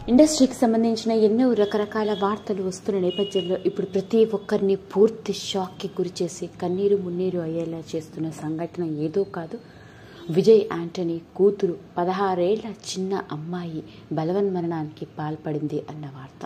ఇండస్ట్రీకి సంబంధించిన ఎన్నో రకరకాల వార్తలు వస్తున్న నేపథ్యంలో ఇప్పుడు ప్రతి ఒక్కరిని పూర్తి షాక్కి గురిచేసి కన్నీరు మున్నీరు అయ్యేలా చేస్తున్న సంఘటన ఏదో కాదు విజయ్ యాంటనీ కూతురు పదహారేళ్ల చిన్న అమ్మాయి బలవన్మరణానికి పాల్పడింది అన్న వార్త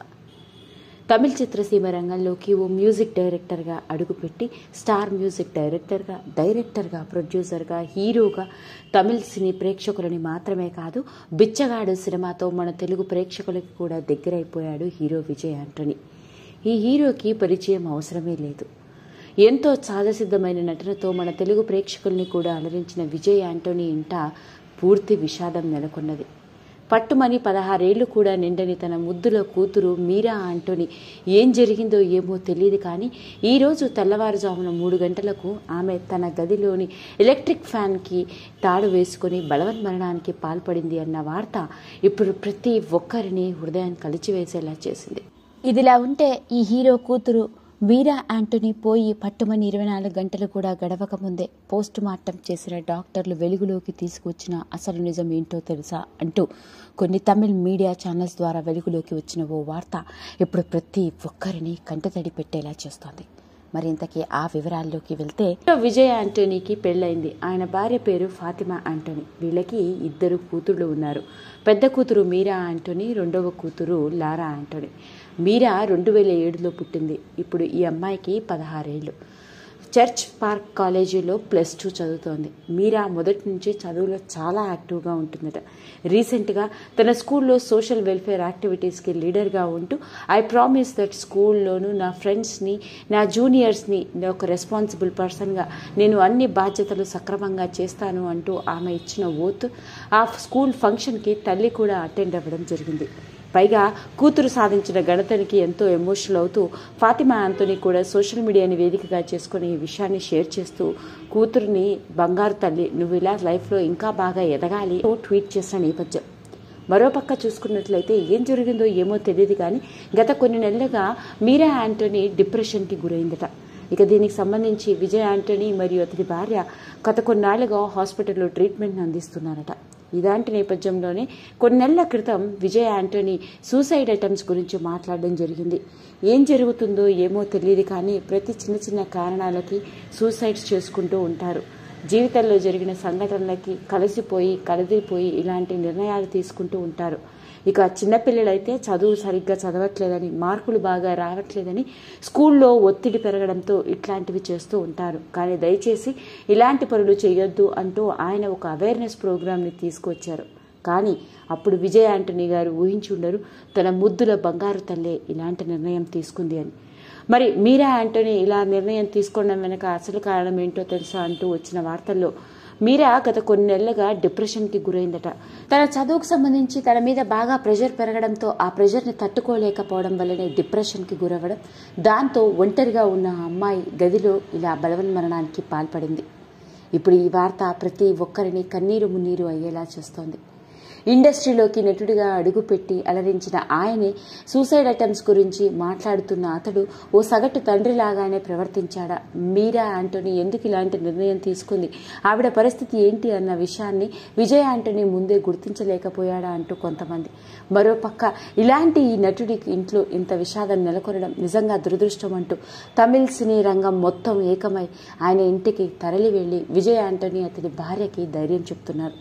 తమిళ చిత్రసీమ రంగంలోకి ఓ మ్యూజిక్ డైరెక్టర్గా అడుగుపెట్టి స్టార్ మ్యూజిక్ డైరెక్టర్గా డైరెక్టర్గా ప్రొడ్యూసర్గా హీరోగా తమిళ సినీ ప్రేక్షకులని మాత్రమే కాదు బిచ్చగాడు సినిమాతో మన తెలుగు ప్రేక్షకులకి కూడా దగ్గరైపోయాడు హీరో విజయ్ యాంటనీ ఈ హీరోకి పరిచయం అవసరమే లేదు ఎంతో సాదసిద్ధమైన నటనతో మన తెలుగు ప్రేక్షకుల్ని కూడా అలరించిన విజయ్ యాంటోనీ ఇంట పూర్తి విషాదం నెలకొన్నది పట్టుమని పదహారేళ్లు కూడా నిండని తన ముద్దుల కూతురు మీరా ఆంటోని ఏం జరిగిందో ఏమో తెలియదు కానీ ఈరోజు తెల్లవారుజామున మూడు గంటలకు ఆమె తన గదిలోని ఎలక్ట్రిక్ ఫ్యాన్కి తాడు వేసుకుని బలవన్మరణానికి పాల్పడింది అన్న వార్త ఇప్పుడు ప్రతి ఒక్కరిని హృదయాన్ని కలిచివేసేలా చేసింది ఇదిలా ఉంటే ఈ హీరో కూతురు వీరా యాంటోనీ పోయి పట్టుమని ఇరవై నాలుగు గంటలు కూడా గడవక ముందే పోస్ట్ మార్టం చేసిన డాక్టర్లు వెలుగులోకి తీసుకువచ్చిన అసలు నిజం ఏంటో తెలుసా అంటూ కొన్ని తమిళ్ మీడియా ఛానల్స్ ద్వారా వెలుగులోకి వచ్చిన ఓ వార్త ఇప్పుడు ప్రతి ఒక్కరిని కంటతడి పెట్టేలా చేస్తోంది మరి ఇంతకీ ఆ వివరాల్లోకి వెళ్తే విజయ్ యాంటోనీకి పెళ్ళైంది ఆయన భార్య పేరు ఫాతిమా యాంటోనీ వీళ్ళకి ఇద్దరు కూతుళ్ళు ఉన్నారు పెద్ద కూతురు మీరా యాంటోనీ రెండవ కూతురు లారా యాంటోనీ మీరా రెండు వేల ఏడులో పుట్టింది ఇప్పుడు ఈ అమ్మాయికి పదహారేళ్ళు చర్చ్ పార్క్ కాలేజీలో ప్లస్ టూ చదువుతోంది మీరా మొదటి నుంచి చదువులో చాలా యాక్టివ్గా ఉంటుందట రీసెంట్గా తన స్కూల్లో సోషల్ వెల్ఫేర్ యాక్టివిటీస్కి లీడర్గా ఉంటూ ఐ ప్రామిస్ దట్ స్కూల్లోనూ నా ఫ్రెండ్స్ని నా జూనియర్స్ని ఒక రెస్పాన్సిబుల్ పర్సన్గా నేను అన్ని బాధ్యతలు సక్రమంగా చేస్తాను అంటూ ఆమె ఇచ్చిన ఓత్ ఆ స్కూల్ ఫంక్షన్కి తల్లి కూడా అటెండ్ అవ్వడం జరిగింది పైగా కూతురు సాధించిన ఘనతనికి ఎంతో ఎమోషనల్ అవుతూ ఫాతిమా ఆంతోని కూడా సోషల్ మీడియాని వేదికగా చేసుకుని ఈ విషయాన్ని షేర్ చేస్తూ కూతురుని బంగారు తల్లి నువ్వు ఇలా లైఫ్లో ఇంకా బాగా ఎదగాలి ట్వీట్ చేసిన నేపథ్యం మరోపక్క చూసుకున్నట్లయితే ఏం జరిగిందో ఏమో తెలియదు కానీ గత కొన్ని నెలలుగా మీరా యాంటోనీ డిప్రెషన్కి గురైందట ఇక దీనికి సంబంధించి విజయ్ యాంటనీ మరియు అతని భార్య గత కొన్నాళ్లుగా హాస్పిటల్లో ట్రీట్మెంట్ అందిస్తున్నారట ఇలాంటి నేపథ్యంలోనే కొన్ని నెలల క్రితం విజయ్ యాంటనీ సూసైడ్ అటెంప్ట్స్ గురించి మాట్లాడడం జరిగింది ఏం జరుగుతుందో ఏమో తెలియదు కానీ ప్రతి చిన్న చిన్న కారణాలకి సూసైడ్స్ చేసుకుంటూ ఉంటారు జీవితంలో జరిగిన సంఘటనలకి కలిసిపోయి కలదిపోయి ఇలాంటి నిర్ణయాలు తీసుకుంటూ ఉంటారు ఇక చిన్నపిల్లలైతే చదువు సరిగ్గా చదవట్లేదని మార్కులు బాగా రావట్లేదని స్కూల్లో ఒత్తిడి పెరగడంతో ఇట్లాంటివి చేస్తూ ఉంటారు కానీ దయచేసి ఇలాంటి పనులు చేయొద్దు అంటూ ఆయన ఒక అవేర్నెస్ ప్రోగ్రామ్ని తీసుకొచ్చారు కానీ అప్పుడు విజయ్ యాంటనీ గారు ఊహించి ఉండరు తన ముద్దుల బంగారు తల్లే ఇలాంటి నిర్ణయం తీసుకుంది అని మరి మీరా యాంటోనీ ఇలా నిర్ణయం తీసుకోవడం వెనక అసలు కారణం ఏంటో తెలుసా అంటూ వచ్చిన వార్తల్లో మీరా గత కొన్ని నెలలుగా డిప్రెషన్కి గురైందట తన చదువుకు సంబంధించి తన మీద బాగా ప్రెషర్ పెరగడంతో ఆ ప్రెషర్ని తట్టుకోలేకపోవడం వల్లనే డిప్రెషన్కి గురవ్వడం దాంతో ఒంటరిగా ఉన్న ఆ అమ్మాయి గదిలో ఇలా బలవన్మరణానికి పాల్పడింది ఇప్పుడు ఈ వార్త ప్రతి ఒక్కరిని కన్నీరు మున్నీరు అయ్యేలా చేస్తోంది ఇండస్ట్రీలోకి నటుడిగా అడుగుపెట్టి అలరించిన ఆయనే సూసైడ్ అటెంప్ట్స్ గురించి మాట్లాడుతున్న అతడు ఓ సగటు తండ్రిలాగానే ప్రవర్తించాడా మీరా యాంటోనీ ఎందుకు ఇలాంటి నిర్ణయం తీసుకుంది ఆవిడ పరిస్థితి ఏంటి అన్న విషయాన్ని విజయ్ యాంటోనీ ముందే గుర్తించలేకపోయాడా అంటూ కొంతమంది మరోపక్క ఇలాంటి ఈ నటుడికి ఇంట్లో ఇంత విషాదం నెలకొనడం నిజంగా దురదృష్టం అంటూ తమిళ సినీ రంగం మొత్తం ఏకమై ఆయన ఇంటికి తరలి వెళ్లి విజయ్ యాంటోనీ అతని భార్యకి ధైర్యం చెప్తున్నారు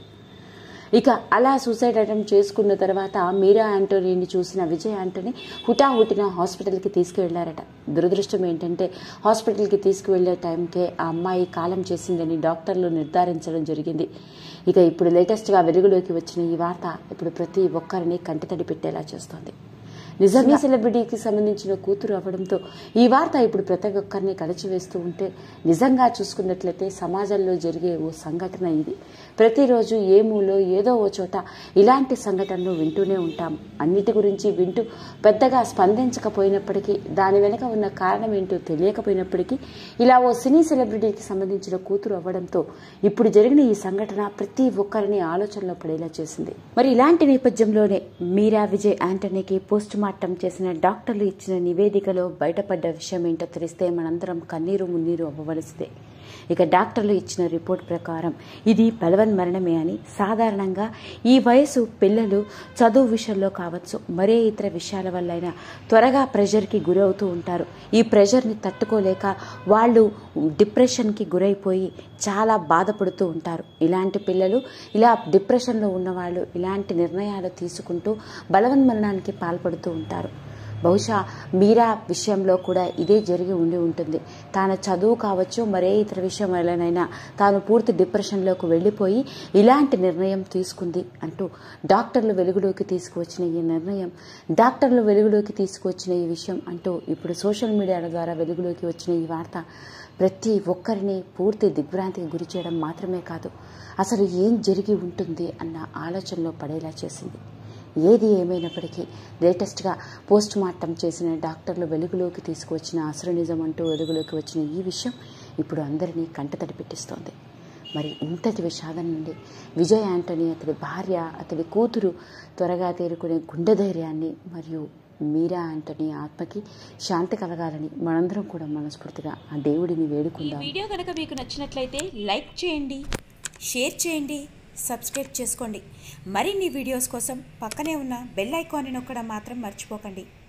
ఇక అలా సూసైడ్ అటెంప్ట్ చేసుకున్న తర్వాత మీరా యాంటోనీని చూసిన విజయ్ యాంటోనీ హుటాహుటిన హాస్పిటల్కి తీసుకువెళ్లారట దురదృష్టం ఏంటంటే హాస్పిటల్కి తీసుకువెళ్లే టైంకే ఆ అమ్మాయి కాలం చేసిందని డాక్టర్లు నిర్ధారించడం జరిగింది ఇక ఇప్పుడు లేటెస్ట్గా వెలుగులోకి వచ్చిన ఈ వార్త ఇప్పుడు ప్రతి ఒక్కరిని కంటితడి పెట్టేలా చేస్తోంది నిజంగా సెలబ్రిటీకి సంబంధించిన కూతురు అవ్వడంతో ఈ వార్త ఇప్పుడు ప్రతి ఒక్కరిని కలిచివేస్తూ ఉంటే నిజంగా చూసుకున్నట్లయితే సమాజంలో జరిగే ఓ సంఘటన ఇది ప్రతిరోజు ఏ మూలో ఏదో ఓ చోట ఇలాంటి సంఘటనలు వింటూనే ఉంటాం అన్నిటి గురించి వింటూ పెద్దగా స్పందించకపోయినప్పటికీ దాని వెనుక ఉన్న కారణం ఏంటో తెలియకపోయినప్పటికీ ఇలా ఓ సినీ సెలబ్రిటీకి సంబంధించిన కూతురు అవ్వడంతో ఇప్పుడు జరిగిన ఈ సంఘటన ప్రతి ఒక్కరిని ఆలోచనలో పడేలా చేసింది మరి ఇలాంటి నేపథ్యంలోనే మీరా విజయ్ యాంటనీకి పోస్ట్ మార్టం చేసిన డాక్టర్లు ఇచ్చిన నివేదికలో బయటపడ్డ విషయం ఏంటో తెలిస్తే మనందరం కన్నీరు మున్నీరు అవ్వవలసిదే ఇక డాక్టర్లు ఇచ్చిన రిపోర్ట్ ప్రకారం ఇది బలవన్ మరణమే అని సాధారణంగా ఈ వయసు పిల్లలు చదువు విషయంలో కావచ్చు మరే ఇతర విషయాల వల్లైనా త్వరగా ప్రెషర్కి గురవుతూ ఉంటారు ఈ ప్రెషర్ని తట్టుకోలేక వాళ్ళు డిప్రెషన్కి గురైపోయి చాలా బాధపడుతూ ఉంటారు ఇలాంటి పిల్లలు ఇలా డిప్రెషన్లో ఉన్నవాళ్ళు ఇలాంటి నిర్ణయాలు తీసుకుంటూ బలవన్మరణానికి పాల్పడుతూ ఉంటారు బహుశా మీరా విషయంలో కూడా ఇదే జరిగి ఉండి ఉంటుంది తాను చదువు కావచ్చు మరే ఇతర విషయం వల్లనైనా తాను పూర్తి డిప్రెషన్లోకి వెళ్ళిపోయి ఇలాంటి నిర్ణయం తీసుకుంది అంటూ డాక్టర్లు వెలుగులోకి తీసుకువచ్చిన ఈ నిర్ణయం డాక్టర్లు వెలుగులోకి తీసుకువచ్చిన ఈ విషయం అంటూ ఇప్పుడు సోషల్ మీడియాల ద్వారా వెలుగులోకి వచ్చిన ఈ వార్త ప్రతి ఒక్కరిని పూర్తి దిగ్భ్రాంతికి గురి చేయడం మాత్రమే కాదు అసలు ఏం జరిగి ఉంటుంది అన్న ఆలోచనలో పడేలా చేసింది ఏది ఏమైనప్పటికీ లేటెస్ట్గా పోస్ట్ మార్టం చేసిన డాక్టర్లు వెలుగులోకి తీసుకువచ్చిన అసలు నిజం అంటూ వెలుగులోకి వచ్చిన ఈ విషయం ఇప్పుడు అందరినీ కంటతడి పెట్టిస్తోంది మరి ఇంతటి విషాదం నుండి విజయ్ యాంటనీ అతడి భార్య అతడి కూతురు త్వరగా తేరుకునే గుండె ధైర్యాన్ని మరియు మీరా యాంటనీ ఆత్మకి శాంతి కలగాలని మనందరం కూడా మనస్ఫూర్తిగా ఆ దేవుడిని ఈ వేడుకుందాం వీడియో కనుక మీకు నచ్చినట్లయితే లైక్ చేయండి షేర్ చేయండి సబ్స్క్రైబ్ చేసుకోండి మరిన్ని వీడియోస్ కోసం పక్కనే ఉన్న బెల్ ఐకాన్ని నొక్కడం మాత్రం మర్చిపోకండి